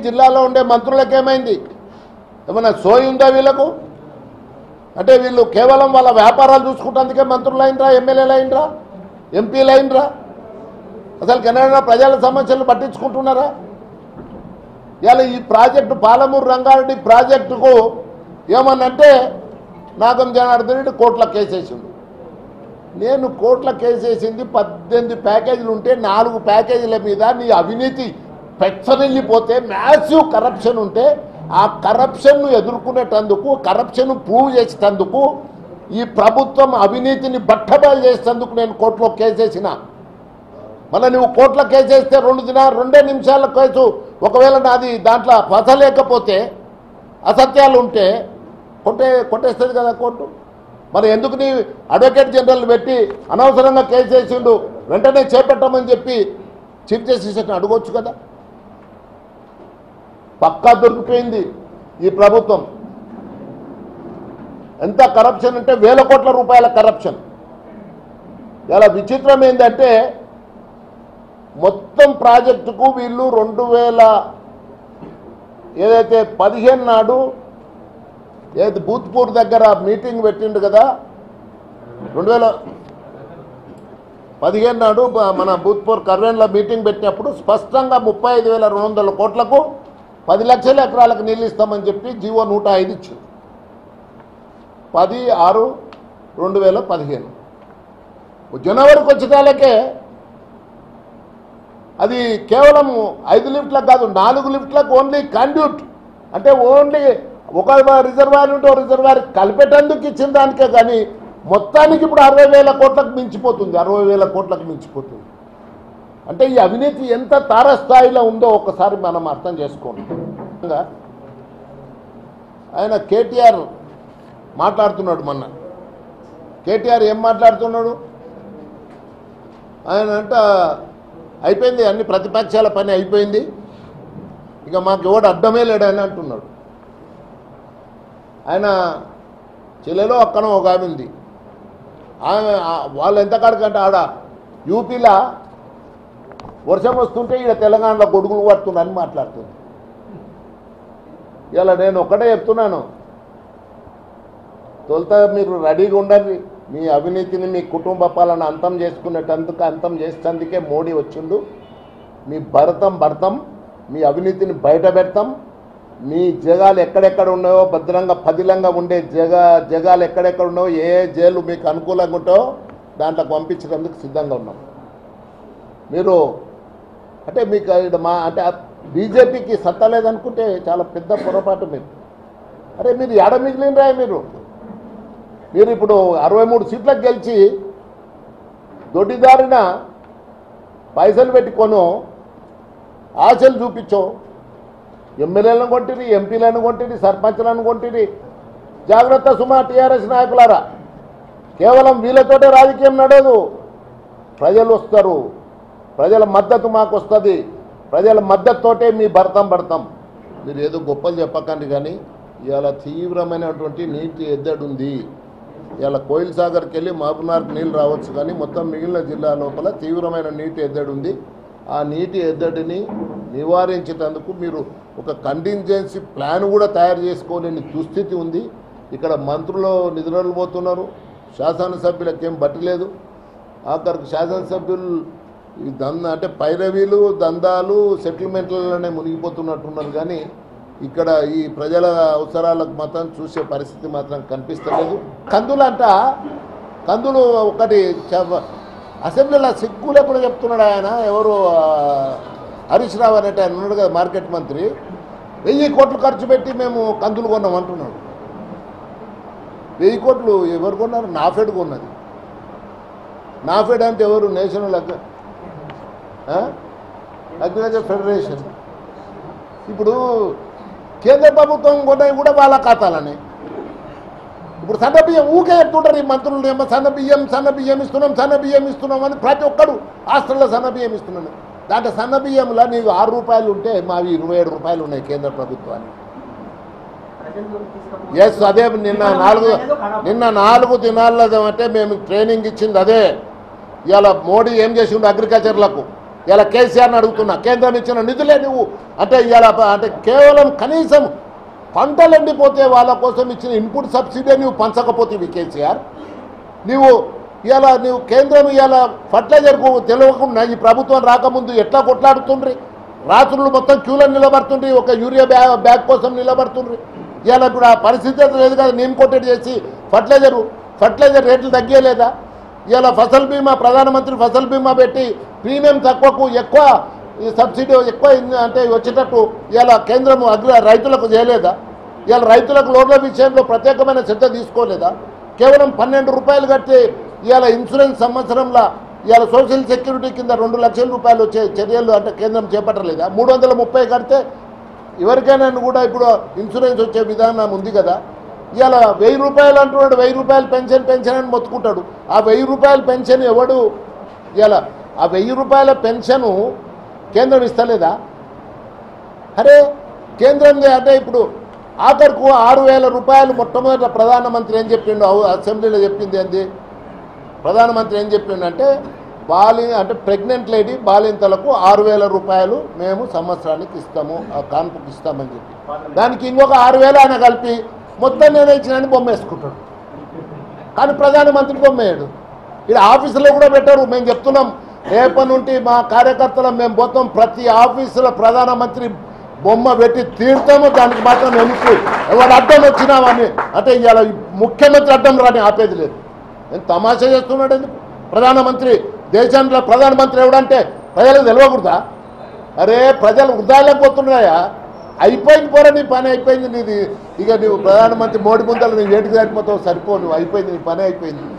జిల్లాలో ఉండే మంత్రులకు ఏమైంది ఏమైనా సోయి ఉందా వీళ్ళకు అంటే వీళ్ళు కేవలం వాళ్ళ వ్యాపారాలు చూసుకుంటేందుకే మంత్రులు అయినరా ఎమ్మెల్యేలు అయినరా ఎంపీలు అయినరా అసలు కెనడా ప్రజల సమస్యలు పట్టించుకుంటున్నారా ఇవాళ ఈ ప్రాజెక్టు పాలమూరు రంగారెడ్డి ప్రాజెక్టుకు ఏమనంటే నాగం జనార్దన్ రెడ్డి కోట్ల కేసేసిండు నేను కోట్ల కేసేసింది పద్దెనిమిది ప్యాకేజీలు ఉంటే నాలుగు ప్యాకేజీల మీద నీ అవినీతి పెచ్చరిల్లిపోతే మ్యాసివ్ కరప్షన్ ఉంటే ఆ కరప్షన్ను ఎదుర్కొనేటందుకు కరప్షన్ ప్రూవ్ చేసేటందుకు ఈ ప్రభుత్వం అవినీతిని బట్టబయలు చేసేందుకు నేను కోర్టులో కేసేసిన మళ్ళీ నువ్వు కోర్టులో కేసేస్తే రెండు దిన రెండే నిమిషాల కేసు ఒకవేళ నాది దాంట్లో పసలేకపోతే అసత్యాలు ఉంటే కొట్టే కొట్టేస్తుంది కదా కోర్టు మరి ఎందుకు నీ అడ్వకేట్ జనరల్ పెట్టి అనవసరంగా కేసు వేసిండు వెంటనే చేపట్టమని చెప్పి చీఫ్ జస్టిస్ని అడగొచ్చు కదా పక్కా దొరికిపోయింది ఈ ప్రభుత్వం ఎంత కరప్షన్ అంటే వేల కోట్ల రూపాయల కరప్షన్ ఇలా విచిత్రం ఏంటంటే మొత్తం ప్రాజెక్టుకు వీళ్ళు రెండు వేల ఏదైతే పదిహేను నాడు ఏది భూత్పూర్ దగ్గర మీటింగ్ పెట్టిండు కదా రెండు వేల పదిహేను నాడు బ- మన భూత్పూర్ కర్వేన్లో మీటింగ్ పెట్టినప్పుడు స్పష్టంగా ముప్పై ఐదు వేల రెండు వందల కోట్లకు పది లక్షల ఎకరాలకు నీళ్ళు ఇస్తామని చెప్పి జీవో నూట ఐదు ఇచ్చింది పది ఆరు రెండు వేల పదిహేను జనవరికి వచ్చేటాలకే అది కేవలం ఐదు లిఫ్ట్లకు కాదు నాలుగు లిఫ్ట్లకు ఓన్లీ కండ్యూట్ అంటే ఓన్లీ ఒక రిజర్వాయర్ ఉంటే ఒక రిజర్వాయర్ కలిపేటందుకు ఇచ్చిన దానికే కానీ మొత్తానికి ఇప్పుడు అరవై వేల కోట్లకు మించిపోతుంది అరవై వేల కోట్లకు మించిపోతుంది అంటే ఈ అవినీతి ఎంత తారస్థాయిలో ఉందో ఒకసారి మనం అర్థం చేసుకోండి ఇంకా ఆయన కేటీఆర్ మాట్లాడుతున్నాడు మొన్న కేటీఆర్ ఏం మాట్లాడుతున్నాడు ఆయన అంట అయిపోయింది అన్ని ప్రతిపక్షాల పని అయిపోయింది ఇక మాకు ఎవడు అడ్డమే లేడని అంటున్నాడు ఆయన చెల్లెలో అక్కన ఒక ఆమె ఉంది ఆమె ఆ- వాళ్ళు ఎంత కాడికంటే ఆడ యూపీలో వర్షం వస్తుంటే ఇక్కడ తెలంగాణలో గొడుగులు పడుతున్నారని మాట్లాడుతుంది ఇలా నేను ఒక్కటే చెప్తున్నాను తొలుత మీరు రెడీగా ఉండండి మీ అవినీతిని మీ కుటుంబ పాలన అంతం చేసుకునేటందుకు అంతం చేసేందుకే మోడీ వచ్చిండు మీ భరతం భరతం మీ అవినీతిని బయట పెడతాం మీ జగాలు ఎక్కడెక్కడ ఉన్నాయో భద్రంగా పదిలంగా ఉండే జగ జగాలు ఎక్కడెక్కడ ఉన్నాయో ఏ ఏ జైలు మీకు అనుకూలంగా ఉంటాయో దాంట్లో పంపించడానికి సిద్ధంగా ఉన్నాం మీరు అంటే మీకు ఈడ మా అంటే బీజేపీకి సత్తా లేదనుకుంటే చాలా పెద్ద పొరపాటు మీరు అరే మీరు ఎడ మిగిలినరా మీరు మీరు ఇప్పుడు అరవై మూడు సీట్లకు గెలిచి దొడ్డిదారిన పైసలు పెట్టుకొను ఆశలు చూపించో ఎమ్మెల్యేలను కొంటిరి ఎంపీలను కొంటిరి సర్పంచ్లను కొంటిరి జాగ్రత్త సుమా టీఆర్ఎస్ నాయకులారా కేవలం వీళ్ళతోటే రాజకీయం నడవదు ప్రజలు వస్తారు ప్రజల మద్దతు మాకు వస్తుంది ప్రజల మద్దతుతోటే మీ భర్తం పడతాం మీరు ఏదో గొప్పలు చెప్పకండి కానీ ఇవాళ తీవ్రమైనటువంటి నీటి ఎద్దడి ఉంది ఇవాళ కోయిల్ సాగర్కి వెళ్ళి మహబూబ్నగర్కి నీళ్ళు రావచ్చు కానీ మొత్తం మిగిలిన జిల్లా లోపల తీవ్రమైన నీటి ఎద్దడి ఉంది ఆ నీటి ఎద్దడిని నివారించేటందుకు మీరు ఒక కంటింజెన్సీ ప్లాన్ కూడా తయారు చేసుకోలేని దుస్థితి ఉంది ఇక్కడ మంత్రులు నిధులు పోతున్నారు శాసనసభ్యులకు ఏం బట్టలేదు ఆఖరికి శాసనసభ్యులు ఈ దంద అంటే పైరవీలు దందాలు సెటిల్మెంట్లలోనే మునిగిపోతున్నట్టున్నారు కానీ ఇక్కడ ఈ ప్రజల అవసరాలకు మాత్రం చూసే పరిస్థితి మాత్రం కనిపిస్తలేదు కందులంట కందులు ఒకటి చ- అసెంబ్లీలో సిగ్గులు ఎప్పుడు చెప్తున్నాడు ఆయన ఎవరు ఆ, హరీష్ రావు అనేట ఆయన ఉన్నాడు కదా మార్కెట్ మంత్రి వెయ్యి కోట్లు ఖర్చు పెట్టి మేము కందులు కొన్నాం అంటున్నాడు వెయ్యి కోట్లు ఎవరు కొన్నారు నాఫెడ్ కొన్నది నాఫెడ్ అంటే ఎవరు నేషనల్ అగ్రి అగ్రికల్చర్ ఫెడరేషన్ ఇప్పుడు కేంద్ర ప్రభుత్వం కొన్నవి కూడా వాళ్ళ ఖాతాలని ఇప్పుడు సన్న బియ్యం ఊకే చెప్తుంటారు ఈ మంత్రులు ఏమో సన్న బియ్యం సన్న బియ్యం ఇస్తున్నాం సన్న బియ్యం ఇస్తున్నాం అని ప్రతి ఒక్కడు హాస్టల్లో సన్న బియ్యం ఇస్తున్నాను దాంట్లో సన్న బియ్యంలో నీకు ఆరు రూపాయలు ఉంటే మావి ఇరవై ఏడు రూపాయలు ఉన్నాయి కేంద్ర ప్రభుత్వానికి ఎస్ అదే నిన్న నాలుగు నిన్న నాలుగు దినాల్లో అంటే మేము ట్రైనింగ్ ఇచ్చింది అదే ఇవాళ మోడీ ఏం చేసిండు అగ్రికల్చర్లకు ఇలా కేసీఆర్ని అడుగుతున్నా కేంద్రం ఇచ్చిన నిధులే నువ్వు అంటే ఇలా అంటే కేవలం కనీసం పంటలు ఎండిపోతే వాళ్ళ కోసం ఇచ్చిన ఇన్పుట్ సబ్సిడీ నువ్వు పంచకపోతేవి కేసీఆర్ నీవు ఇలా నీవు కేంద్రం ఇలా ఫర్టిలైజర్కు తెలియకుండా ఈ ప్రభుత్వం రాకముందు ఎట్లా కొట్లాడుతుండ్రి రాత్రులు మొత్తం క్యూలో నిలబడుతుండ్రి ఒక యూరియా బ్యాగ్ బ్యాగ్ కోసం నిలబడుతుండ్రి ఇలా ఇప్పుడు ఆ పరిస్థితి అయితే లేదు కదా నేను కొట్టేది చేసి ఫర్టిలైజర్ ఫర్టిలైజర్ రేట్లు తగ్గలేదా ఇలా ఫసల్ బీమా ప్రధానమంత్రి ఫసల్ బీమా పెట్టి ప్రీమియం తక్కువకు ఎక్కువ ఈ సబ్సిడీ ఎక్కువ ఇన్- అంటే వచ్చేటట్టు ఇలా కేంద్రం అగ్ర రైతులకు చేయలేదా ఇవాళ రైతులకు లోన్ల విషయంలో ప్రత్యేకమైన శ్రద్ధ తీసుకోలేదా కేవలం పన్నెండు రూపాయలు కట్టి ఇవాళ ఇన్సూరెన్స్ సంవత్సరంలో ఇవాళ సోషల్ సెక్యూరిటీ కింద రెండు లక్షల రూపాయలు వచ్చే చర్యలు అంటే కేంద్రం చేపట్టలేదా మూడు వందల ముప్పై కడితే ఎవరికైనా కూడా ఇప్పుడు ఇన్సూరెన్స్ వచ్చే విధానం ఉంది కదా ఇవాళ వెయ్యి రూపాయలు అంటున్నాడు వెయ్యి రూపాయలు పెన్షన్ పెన్షన్ అని మొత్తుకుంటాడు ఆ వెయ్యి రూపాయల పెన్షన్ ఎవడు ఇవాళ ఆ వెయ్యి రూపాయల పెన్షను కేంద్రం ఇస్తలేదా అరే కేంద్రం అంటే ఇప్పుడు ఆఖరుకు ఆరు వేల రూపాయలు మొట్టమొదట ప్రధానమంత్రి ఏం చెప్పిండు అవు- అసెంబ్లీలో చెప్పింది ఏంది ప్రధానమంత్రి ఏం చెప్పిండంటే బాలి అంటే ప్రెగ్నెంట్ లేడీ బాలింతలకు ఆరు వేల రూపాయలు మేము సంవత్సరానికి ఇస్తాము ఆ కాన్పుకి ఇస్తామని చెప్పి దానికి ఇంకొక ఆరు వేలు ఆయన కలిపి మొత్తం నేను ఇచ్చినని బొమ్మ వేసుకుంటాడు కానీ ప్రధానమంత్రి బొమ్మ వేయడు ఇక్కడ ఆఫీసులో కూడా పెట్టరు మేము చెప్తున్నాం రేపటి నుండి మా కార్యకర్తలు మేము పోతాం ప్రతి ఆఫీసులో ప్రధానమంత్రి బొమ్మ పెట్టి తీర్థము దానికి మాత్రం ఎన్నుకు ఎవరు అడ్డం వచ్చినామని అంటే ఇవాళ ముఖ్యమంత్రి అడ్డం రాని ఆపేది లేదు నేను తమాషా చేస్తున్నాడు ఎందుకు ప్రధానమంత్రి దేశంలో ప్రధానమంత్రి ఎవడంటే ప్రజలకు తెలియకూడదా అరే ప్రజలు వృధాలకు పోతున్నాయా అయిపోయింది పోరా నీ పని అయిపోయింది నీది ఇక నువ్వు ప్రధానమంత్రి మోడీ ముందర నువ్వు ఏటికి సరిపోతావు సరిపో నువ్వు అయిపోయింది నీ పని అయిపోయింది